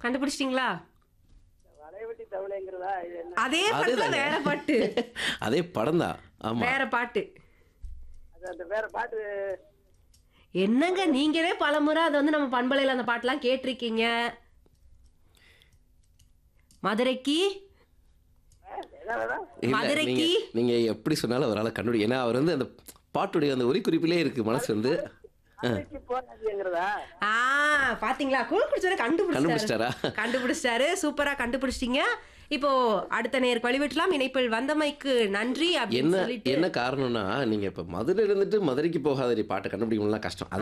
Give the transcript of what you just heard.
கண்டுபிடிச்சிட்டீங்களா வளைவட்டி தவளைங்கிறதா இது என்ன அதே பாட்டு தான் அதுதாங்க. வேற பாட்டு அதே படம் தான் ஆமா வேற பாட்டு அது அந்த வேற பாட்டு என்னங்க நீங்களே பலமுறை அதை வந்து நம்ம பண்பலையில அந்த பாட்டெல்லாம் கேட்டிருக்கீங்க மதுரைக்கு என்ன வேணும் இல்ல, மதுரைக்கு? நீங்க- நீங்க எப்படி சொன்னாலும் அவரால் கண்டுபிடி ஏன்னா அவர் வந்து அந்த பாட்டுடைய அந்த ஒலி குறிப்பிலே இருக்கு மனசு வந்து மதுரைக்கு போறாதுங்கிறதா ஆ பாத்தீங்களா கூழ் குடிச்சாரு கண்டுபிடிச்சாரு கண்டுபிடிச்சிட்டாரா? கண்டுபிடிச்சிட்டாரு சூப்பரா கண்டுபிடிச்சிட்டீங்க இப்போ அடுத்த நேர் வழிவிட்டலாம் இணைப்பில் வந்தமைக்கு நன்றி அப்படின்னு என்ன சொல்லிட்டு என்ன காரணம்னா நீங்க இப்ப மதுரையில இருந்துட்டு மதுரைக்கு போகாத பாட்டை கண்டுபிடிக்கணும்லாம் கஷ்டம்